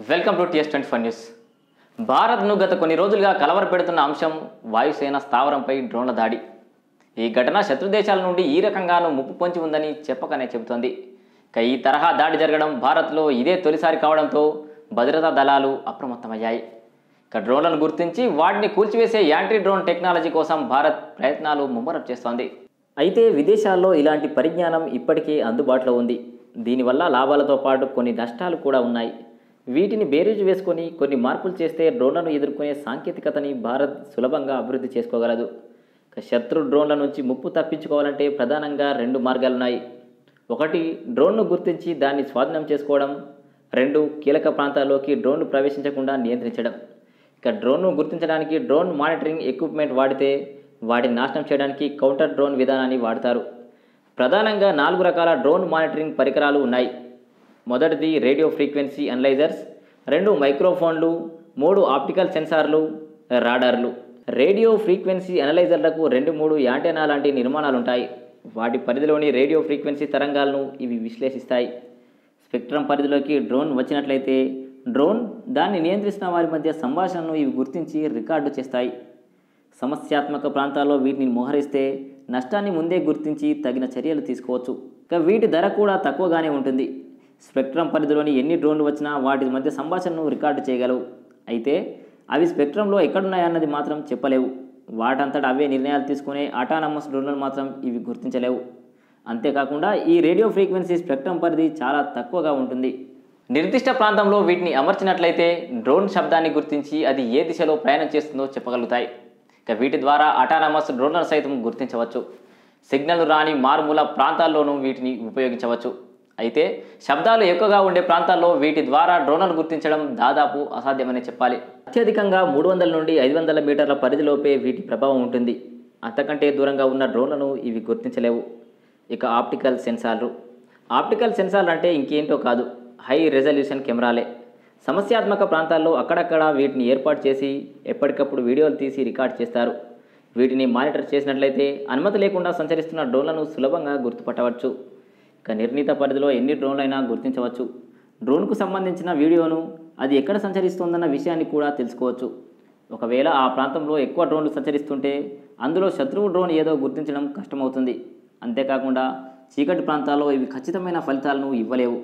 welcome to TS twenty five news భారత్ను గత కొన్ని రోజులుగా కలవరపెడుతున్న అంశం వాయుసేన స్థావరంపై డ్రోన్ల దాడి ఈ ఘటన శత్రు దేశాల నుండి ఈ రకంగానూ ముప్పు పొంచి ఉందని చెప్పకనే చెబుతోంది ఇక ఈ తరహా దాడి జరగడం భారత్లో ఇదే తొలిసారి కావడంతో భద్రతా దళాలు అప్రమత్తమయ్యాయి ఇక డ్రోన్లను గుర్తించి వాటిని కూల్చివేసే యాంటీ డ్రోన్ టెక్నాలజీ కోసం భారత్ ప్రయత్నాలు ముమ్మరం చేస్తోంది అయితే విదేశాల్లో ఇలాంటి పరిజ్ఞానం ఇప్పటికే అందుబాటులో ఉంది దీనివల్ల లాభాలతో పాటు కొన్ని నష్టాలు కూడా ఉన్నాయి వీటిని బేరీజు వేసుకొని కొన్ని మార్పులు చేస్తే డ్రోన్లను ఎదుర్కొనే సాంకేతికతని భారత్ సులభంగా అభివృద్ధి చేసుకోగలదు ఇక శత్రు డ్రోన్ల నుంచి ముప్పు తప్పించుకోవాలంటే ప్రధానంగా రెండు మార్గాలున్నాయి ఒకటి డ్రోన్ను గుర్తించి దాన్ని స్వాధీనం చేసుకోవడం రెండు కీలక ప్రాంతాల్లోకి డ్రోన్లు ప్రవేశించకుండా నియంత్రించడం ఇక డ్రోన్ను గుర్తించడానికి డ్రోన్ మానిటరింగ్ ఎక్విప్మెంట్ వాడితే వాటిని నాశనం చేయడానికి కౌంటర్ డ్రోన్ విధానాన్ని వాడతారు ప్రధానంగా నాలుగు రకాల డ్రోన్ మానిటరింగ్ పరికరాలు ఉన్నాయి మొదటిది రేడియో ఫ్రీక్వెన్సీ అనలైజర్స్ రెండు మైక్రోఫోన్లు మూడు ఆప్టికల్ సెన్సార్లు రాడార్లు రేడియో ఫ్రీక్వెన్సీ అనలైజర్లకు రెండు మూడు యాంటెనా లాంటి నిర్మాణాలు ఉంటాయి వాటి పరిధిలోని రేడియో ఫ్రీక్వెన్సీ తరంగాలను ఇవి విశ్లేషిస్తాయి స్పెక్ట్రమ్ పరిధిలోకి డ్రోన్ వచ్చినట్లయితే డ్రోన్ దాన్ని నియంత్రిస్తున్న వారి మధ్య సంభాషణను ఇవి గుర్తించి రికార్డు చేస్తాయి సమస్యాత్మక ప్రాంతాల్లో వీటిని మోహరిస్తే నష్టాన్ని ముందే గుర్తించి తగిన చర్యలు తీసుకోవచ్చు ఇక వీటి ధర కూడా తక్కువగానే ఉంటుంది స్పెక్ట్రమ్ పరిధిలోని ఎన్ని డ్రోన్లు వచ్చినా వాటి మధ్య సంభాషణను రికార్డు చేయగలవు అయితే అవి స్పెక్ట్రంలో ఎక్కడున్నాయన్నది మాత్రం చెప్పలేవు వాటంతట అవే నిర్ణయాలు తీసుకునే ఆటానమస్ డ్రోన్లను మాత్రం ఇవి గుర్తించలేవు అంతేకాకుండా ఈ రేడియో ఫ్రీక్వెన్సీ స్పెక్ట్రమ్ పరిధి చాలా తక్కువగా ఉంటుంది నిర్దిష్ట ప్రాంతంలో వీటిని అమర్చినట్లయితే డ్రోన్ శబ్దాన్ని గుర్తించి అది ఏ దిశలో ప్రయాణం చేస్తుందో చెప్పగలుగుతాయి ఇక వీటి ద్వారా అటానమస్ డ్రోన్లను సైతం గుర్తించవచ్చు సిగ్నల్ రాని మారుమూల ప్రాంతాల్లోనూ వీటిని ఉపయోగించవచ్చు అయితే శబ్దాలు ఎక్కువగా ఉండే ప్రాంతాల్లో వీటి ద్వారా డ్రోన్లను గుర్తించడం దాదాపు అసాధ్యమని చెప్పాలి అత్యధికంగా మూడు వందల నుండి ఐదు వందల మీటర్ల పరిధిలోపే వీటి ప్రభావం ఉంటుంది అంతకంటే దూరంగా ఉన్న డ్రోన్లను ఇవి గుర్తించలేవు ఇక ఆప్టికల్ సెన్సార్లు ఆప్టికల్ సెన్సార్లు అంటే ఇంకేంటో కాదు హై రెజల్యూషన్ కెమెరాలే సమస్యాత్మక ప్రాంతాల్లో అక్కడక్కడ వీటిని ఏర్పాటు చేసి ఎప్పటికప్పుడు వీడియోలు తీసి రికార్డ్ చేస్తారు వీటిని మానిటర్ చేసినట్లయితే అనుమతి లేకుండా సంచరిస్తున్న డ్రోన్లను సులభంగా గుర్తుపట్టవచ్చు ఇక నిర్ణీత పరిధిలో ఎన్ని డ్రోన్లైనా గుర్తించవచ్చు డ్రోన్కు సంబంధించిన వీడియోను అది ఎక్కడ సంచరిస్తోందన్న విషయాన్ని కూడా తెలుసుకోవచ్చు ఒకవేళ ఆ ప్రాంతంలో ఎక్కువ డ్రోన్లు సంచరిస్తుంటే అందులో శత్రువు డ్రోన్ ఏదో గుర్తించడం కష్టమవుతుంది అంతేకాకుండా చీకటి ప్రాంతాల్లో ఇవి ఖచ్చితమైన ఫలితాలను ఇవ్వలేవు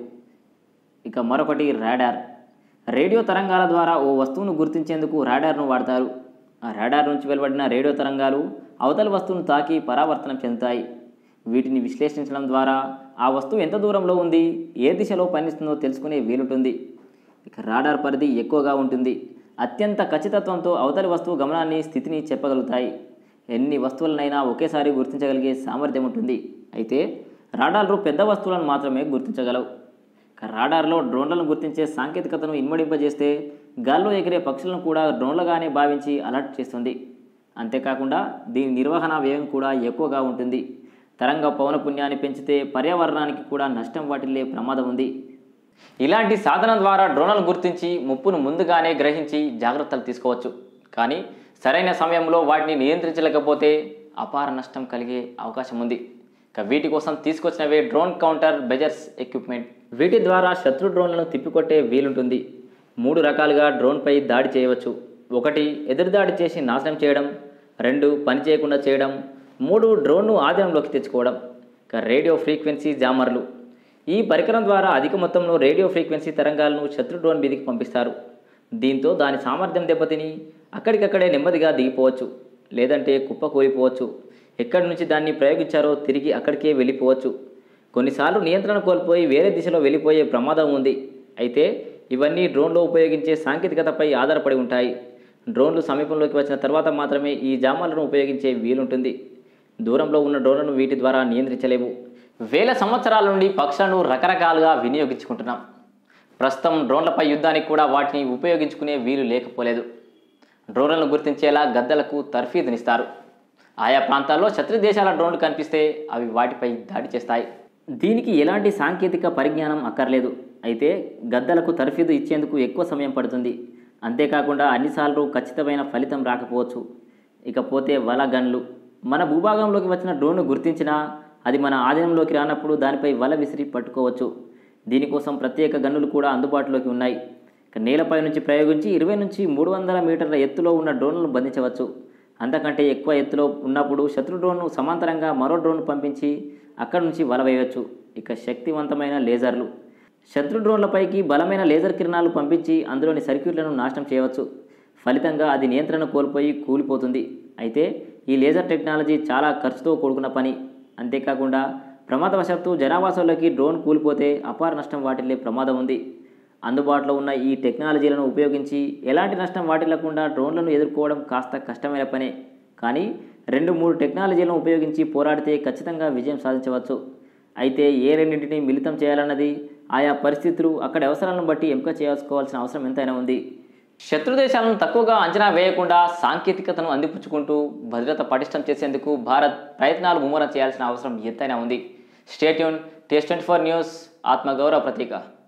ఇక మరొకటి రాడార్ రేడియో తరంగాల ద్వారా ఓ వస్తువును గుర్తించేందుకు రాడార్ను వాడతారు ఆ రాడార్ నుంచి వెలువడిన రేడియో తరంగాలు అవతల వస్తువును తాకి పరావర్తనం చెందుతాయి వీటిని విశ్లేషించడం ద్వారా ఆ వస్తువు ఎంత దూరంలో ఉంది ఏ దిశలో పయనిస్తుందో తెలుసుకునే వీలుంటుంది ఇక రాడార్ పరిధి ఎక్కువగా ఉంటుంది అత్యంత ఖచ్చితత్వంతో అవతలి వస్తువు గమనాన్ని స్థితిని చెప్పగలుగుతాయి ఎన్ని వస్తువులనైనా ఒకేసారి గుర్తించగలిగే సామర్థ్యం ఉంటుంది అయితే రాడార్లు పెద్ద వస్తువులను మాత్రమే గుర్తించగలవు ఇక రాడార్లో డ్రోన్లను గుర్తించే సాంకేతికతను ఇన్మడింపజేస్తే గాల్లో ఎగిరే పక్షులను కూడా డ్రోన్లుగానే భావించి అలర్ట్ చేస్తుంది అంతేకాకుండా దీని నిర్వహణ వ్యయం కూడా ఎక్కువగా ఉంటుంది తరంగ పౌనపుణ్యాన్ని పెంచితే పర్యావరణానికి కూడా నష్టం వాటిల్లే ప్రమాదం ఉంది ఇలాంటి సాధన ద్వారా డ్రోన్లను గుర్తించి ముప్పును ముందుగానే గ్రహించి జాగ్రత్తలు తీసుకోవచ్చు కానీ సరైన సమయంలో వాటిని నియంత్రించలేకపోతే అపార నష్టం కలిగే అవకాశం ఉంది ఇక వీటి కోసం తీసుకొచ్చినవే డ్రోన్ కౌంటర్ బెజర్స్ ఎక్విప్మెంట్ వీటి ద్వారా శత్రు డ్రోన్లను తిప్పికొట్టే వీలుంటుంది మూడు రకాలుగా డ్రోన్పై దాడి చేయవచ్చు ఒకటి ఎదురుదాడి చేసి నాశనం చేయడం రెండు పని చేయకుండా చేయడం మూడు డ్రోన్ను ఆధీనంలోకి తెచ్చుకోవడం ఇక రేడియో ఫ్రీక్వెన్సీ జామర్లు ఈ పరికరం ద్వారా అధిక మొత్తంలో రేడియో ఫ్రీక్వెన్సీ తరంగాలను శత్రు డ్రోన్ మీదికి పంపిస్తారు దీంతో దాని సామర్థ్యం దెబ్బతిని అక్కడికక్కడే నెమ్మదిగా దిగిపోవచ్చు లేదంటే కుప్ప కూలిపోవచ్చు ఎక్కడి నుంచి దాన్ని ప్రయోగించారో తిరిగి అక్కడికే వెళ్ళిపోవచ్చు కొన్నిసార్లు నియంత్రణ కోల్పోయి వేరే దిశలో వెళ్ళిపోయే ప్రమాదం ఉంది అయితే ఇవన్నీ డ్రోన్లో ఉపయోగించే సాంకేతికతపై ఆధారపడి ఉంటాయి డ్రోన్లు సమీపంలోకి వచ్చిన తర్వాత మాత్రమే ఈ జామాలను ఉపయోగించే వీలుంటుంది దూరంలో ఉన్న డ్రోన్లను వీటి ద్వారా నియంత్రించలేవు వేల సంవత్సరాల నుండి పక్షులను రకరకాలుగా వినియోగించుకుంటున్నాం ప్రస్తుతం డ్రోన్లపై యుద్ధానికి కూడా వాటిని ఉపయోగించుకునే వీలు లేకపోలేదు డ్రోన్లను గుర్తించేలా గద్దలకు తర్ఫీదునిస్తారు ఆయా ప్రాంతాల్లో శత్రు దేశాల డ్రోన్లు కనిపిస్తే అవి వాటిపై దాడి చేస్తాయి దీనికి ఎలాంటి సాంకేతిక పరిజ్ఞానం అక్కర్లేదు అయితే గద్దలకు తర్ఫీదు ఇచ్చేందుకు ఎక్కువ సమయం పడుతుంది అంతేకాకుండా అన్నిసార్లు ఖచ్చితమైన ఫలితం రాకపోవచ్చు ఇకపోతే వల గన్లు మన భూభాగంలోకి వచ్చిన డ్రోన్ను గుర్తించినా అది మన ఆధీనంలోకి రానప్పుడు దానిపై వల విసిరి పట్టుకోవచ్చు దీనికోసం ప్రత్యేక గన్నులు కూడా అందుబాటులోకి ఉన్నాయి ఇక నేలపై నుంచి ప్రయోగించి ఇరవై నుంచి మూడు వందల మీటర్ల ఎత్తులో ఉన్న డ్రోన్లను బంధించవచ్చు అంతకంటే ఎక్కువ ఎత్తులో ఉన్నప్పుడు శత్రు డ్రోన్ను సమాంతరంగా మరో డ్రోన్ పంపించి అక్కడి నుంచి వల వేయవచ్చు ఇక శక్తివంతమైన లేజర్లు శత్రు డ్రోన్లపైకి బలమైన లేజర్ కిరణాలు పంపించి అందులోని సర్క్యూట్లను నాశనం చేయవచ్చు ఫలితంగా అది నియంత్రణ కోల్పోయి కూలిపోతుంది అయితే ఈ లేజర్ టెక్నాలజీ చాలా ఖర్చుతో కూడుకున్న పని అంతేకాకుండా ప్రమాదవశాత్తు జనావాసంలోకి డ్రోన్ కూలిపోతే అపార నష్టం వాటిల్లే ప్రమాదం ఉంది అందుబాటులో ఉన్న ఈ టెక్నాలజీలను ఉపయోగించి ఎలాంటి నష్టం వాటిల్లకుండా డ్రోన్లను ఎదుర్కోవడం కాస్త కష్టమైన పనే కానీ రెండు మూడు టెక్నాలజీలను ఉపయోగించి పోరాడితే ఖచ్చితంగా విజయం సాధించవచ్చు అయితే ఏ రెండింటిని మిళితం చేయాలన్నది ఆయా పరిస్థితులు అక్కడి అవసరాలను బట్టి ఎంపిక చేసుకోవాల్సిన అవసరం ఎంతైనా ఉంది శత్రు దేశాలను తక్కువగా అంచనా వేయకుండా సాంకేతికతను అందిపుచ్చుకుంటూ భద్రత పటిష్టం చేసేందుకు భారత్ ప్రయత్నాలు ముమ్మరం చేయాల్సిన అవసరం ఎంతైనా ఉంది stay tuned TS twenty four news ఆత్మగౌరవ ప్రతీక